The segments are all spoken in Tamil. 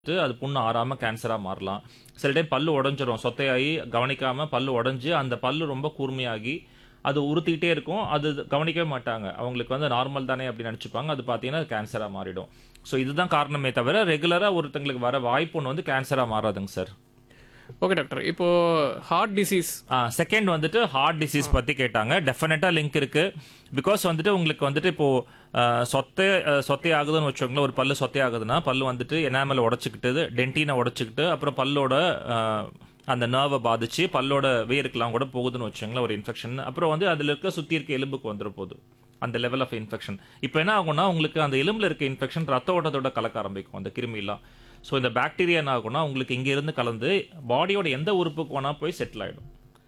அது புண்ணு ஆறாம கேன்சரா மாறலாம் சில டைம் பல்லு உடஞ்சிரும் சொத்தையாகி கவனிக்காம பல்லு உடஞ்சி அந்த பல்லு ரொம்ப கூர்மையாகி அது உறுத்திக்கிட்டே இருக்கும் அது கவனிக்கவே மாட்டாங்க அவங்களுக்கு வந்து நார்மல் தானே அப்படின்னு நினச்சிப்பாங்க அது பார்த்தீங்கன்னா கேன்சராக மாறிடும் ஸோ இதுதான் காரணமே தவிர ரெகுலராக ஒருத்தங்களுக்கு வர வாய்ப்பு ஒன்று வந்து கேன்சராக மாறாதுங்க சார் ஓகே டாக்டர் இப்போ ஹார்ட் டிசீஸ் செகண்ட் வந்துட்டு ஹார்ட் டிசீஸ் பற்றி கேட்டாங்க டெஃபினட்டாக லிங்க் இருக்கு பிகாஸ் வந்துட்டு உங்களுக்கு வந்துட்டு இப்போ அஹ், சொத்தை அஹ், சொத்தை ஆகுதுன்னு வச்சுக்கோங்களேன் ஒரு பல்லு சொத்தை ஆகுதுன்னா பல்லு வந்துட்டு எனாமல் உடச்சிக்கிட்டு டென்டினை உடச்சிக்கிட்டு அப்புறம் பல்லோட அஹ், அந்த நர்வை பாதிச்சு பல்லோட வேருக்கெல்லாம் கூட போகுதுன்னு வச்சுக்கோங்களேன் ஒரு இன்ஃபெக்ஷன் அப்புறம் வந்து அதில் இருக்க சுற்றி இருக்க எலும்புக்கு வந்துட போகுது அந்த லெவல் ஆஃப் இன்ஃபெக்ஷன் இப்போ என்ன ஆகும்னா உங்களுக்கு அந்த எலும்புல இருக்க இன்ஃபெக்ஷன் ரத்த ஓட்டத்தோட கலக்க ஆரம்பிக்கும் அந்த கிருமிலாம் ஸோ இந்த பாக்டீரியா என்ன ஆகும்னா உங்களுக்கு இங்க இருந்து கலந்து பாடியோட எந்த உறுப்புக்கு வேணா போய் செட்டில் ஆயிடும்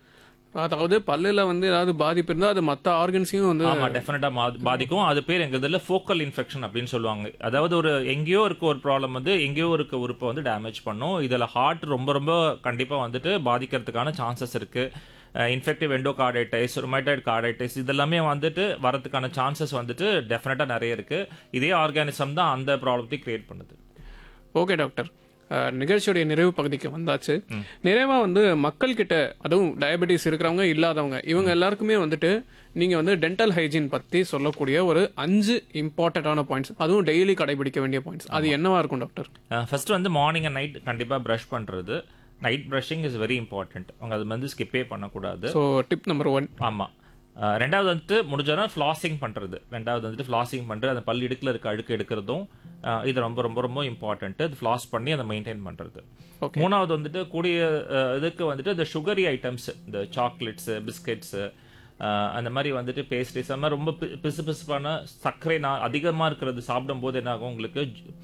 அதாவது பல்லுல வந்து ஏதாவது பாதிப்பு இருந்தா அது மற்ற ஆர்கன்ஸையும் வந்து ஆமா டெஃபினட்டா பாதிக்கும் அது பேர் எங்க இதுல ஃபோக்கல் இன்ஃபெக்ஷன் அப்படின்னு சொல்லுவாங்க அதாவது ஒரு எங்கேயோ இருக்க ஒரு ப்ராப்ளம் வந்து எங்கேயோ இருக்க உறுப்பை வந்து டேமேஜ் பண்ணும் இதுல ஹார்ட் ரொம்ப ரொம்ப கண்டிப்பா வந்துட்டு பாதிக்கிறதுக்கான சான்சஸ் இருக்கு இன்ஃபெக்டிவ் எண்டோகார்டைட்டிஸ் ரொமேட்டாய்டு கார்டைட்டிஸ் இதெல்லாமே வந்துட்டு வரதுக்கான சான்சஸ் வந்துட்டு டெஃபினட்டா நிறைய இருக்கு இதே ஆர்கானிசம் தான் அந்த ப்ராப்ளத்தை கிரியேட் பண்ணுது ஓகே டாக்டர் அஹ், நிகழ்ச்சியுடைய நிறைவு பகுதிக்கு வந்தாச்சு நிறைவா வந்து மக்கள் கிட்ட அதுவும் டயபெட்டிஸ் இருக்கிறவங்க இல்லாதவங்க இவங்க எல்லாருக்குமே வந்துட்டு நீங்க வந்து டென்டல் ஹைஜீன் பத்தி சொல்லக்கூடிய ஒரு அஞ்சு இம்பார்ட்டன்டான பாயிண்ட்ஸ் அதுவும் டெய்லி கடைபிடிக்க வேண்டிய பாயிண்ட்ஸ் அது என்னவா இருக்கும் டாக்டர் ஃபர்ஸ்ட் வந்து மார்னிங் அண்ட் நைட் கண்டிப்பா ப்ரஷ் பண்றது night brushing is very important அவங்க அது வந்து ஸ்கிப்பே பண்ணக்கூடாது ஸோ டிப் நம்பர் ஒன் ஆமா அஹ் ரெண்டாவது வந்துட்டு முடிஞ்சனா ஃப்ளாசிங் பண்றது ரெண்டாவது வந்துட்டு ஃப்ளாசிங் பண்றது அந்த பல் இடுக்குல இருக்க அழுக்கு எடுக்கிறதும் அஹ் இது ரொம்ப ரொம்ப ரொம்ப இம்பார்ட்டன்ட் அது ஃப்ளாஸ் பண்ணி அதை மெயின்டைன் பண்றது Okay. மூணாவது வந்துட்டு கூடிய அஹ், இதுக்கு வந்துட்டு இந்த சுகரி ஐட்டம்ஸ் இந்த சாக்லேட்ஸ் பிஸ்கெட்ஸ் அந்த மாதிரி வந்துட்டு பேஸ்ட்ரிஸ் அந்த மாதிரி ரொம்ப பி- பிசு பிசுப்பான சர்க்கரை நான் அதிகமாக இருக்கிறது சாப்பிடும்போது என்ன ஆகும் உங்களுக்கு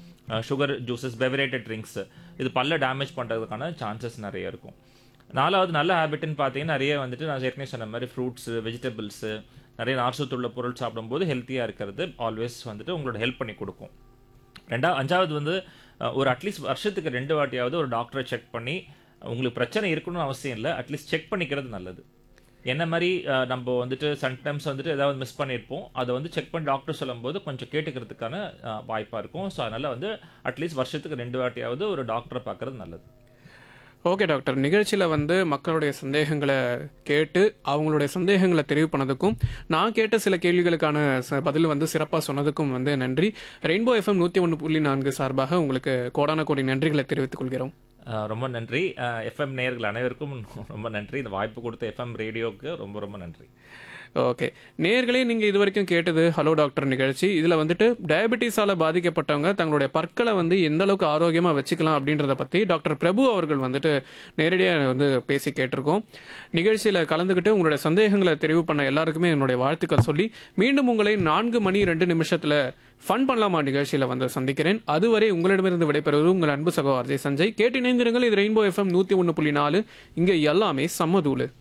சுகர் ஜூசஸ் பெவரேட்டட் ட்ரிங்க்ஸ் இது பல்ல டேமேஜ் பண்ணுறதுக்கான சான்சஸ் நிறைய இருக்கும் நாலாவது நல்ல ஹேபிட்னு பார்த்தீங்கன்னா நிறைய வந்துட்டு நான் ஏற்கனவே சொன்ன மாதிரி ஃப்ரூட்ஸு வெஜிடபிள்ஸு நிறைய நார்சத்துள்ள பொருள் சாப்பிடும்போது ஹெல்த்தியாக இருக்கிறது ஆல்வேஸ் வந்துட்டு உங்களோட ஹெல்ப் பண்ணி கொடுக்கும் ரெண்டா அஞ்சாவது வந்து அஹ், ஒரு அட்லீஸ்ட் வருஷத்துக்கு ரெண்டு வாட்டியாவது ஒரு டாக்டரை செக் பண்ணி உங்களுக்கு பிரச்சனை இருக்கணும்னு அவசியம் இல்லை அட்லீஸ்ட் செக் பண்ணிக்கிறது நல்லது என்ன மாதிரி அஹ், நம்ம வந்துட்டு சம்டைம்ஸ் வந்துட்டு ஏதாவது மிஸ் பண்ணியிருப்போம் அதை வந்து செக் பண்ணி டாக்டர் சொல்லும்போது கொஞ்சம் கேட்டுக்கிறதுக்கான வாய்ப்பாக இருக்கும் ஸோ அதனால் வந்து அட்லீஸ்ட் வருஷத்துக்கு ரெண்டு வாட்டியாவது ஒரு டாக்டரை பார்க்கறது நல்லது ஓகே டாக்டர் நிகழ்ச்சியில் வந்து மக்களுடைய சந்தேகங்களை கேட்டு அவங்களுடைய சந்தேகங்களை தெரிவு பண்ணதுக்கும் நான் கேட்ட சில கேள்விகளுக்கான ச- பதில் வந்து சிறப்பாக சொன்னதுக்கும் வந்து நன்றி ரெயின்போ எஃப்எம் நூற்றி ஒன்று புள்ளி நான்கு சார்பாக உங்களுக்கு கோடான கோடி நன்றிகளை தெரிவித்துக் கொள்கிறோம் அஹ், ரொம்ப நன்றி எஃப்எம் நேயர்கள் அனைவருக்கும் ரொம்ப நன்றி இந்த வாய்ப்பு கொடுத்த எஃப்எம் ரேடியோவுக்கு ரொம்ப ரொம்ப நன்றி ஓகே நேர்களே நீங்கள் இது வரைக்கும் கேட்டது ஹலோ டாக்டர் நிகழ்ச்சி இதில் வந்துட்டு டயபெட்டிஸால் பாதிக்கப்பட்டவங்க தங்களுடைய பற்களை வந்து எந்த அளவுக்கு ஆரோக்கியமாக வச்சுக்கலாம் அப்படின்றத பற்றி டாக்டர் பிரபு அவர்கள் வந்துட்டு நேரடியாக வந்து பேசி கேட்டிருக்கோம் நிகழ்ச்சியில் கலந்துக்கிட்டு உங்களுடைய சந்தேகங்களை தெரிவு பண்ண எல்லாருக்குமே என்னுடைய வாழ்த்துக்கள் சொல்லி மீண்டும் உங்களை நான்கு மணி ரெண்டு நிமிஷத்தில் ஃபன் பண்ணலாமா நிகழ்ச்சியில் வந்து சந்திக்கிறேன் அதுவரை உங்களிடமிருந்து விடைபெறுவது உங்கள் அன்பு சகோதரர் சஞ்சய் கேட்டு இணைந்திருங்கள் இது ரெயின்போ எஃப்எம் நூற்றி ஒன்று புள்ளி நாலு இங்கே எல்லாமே சம்மதூளு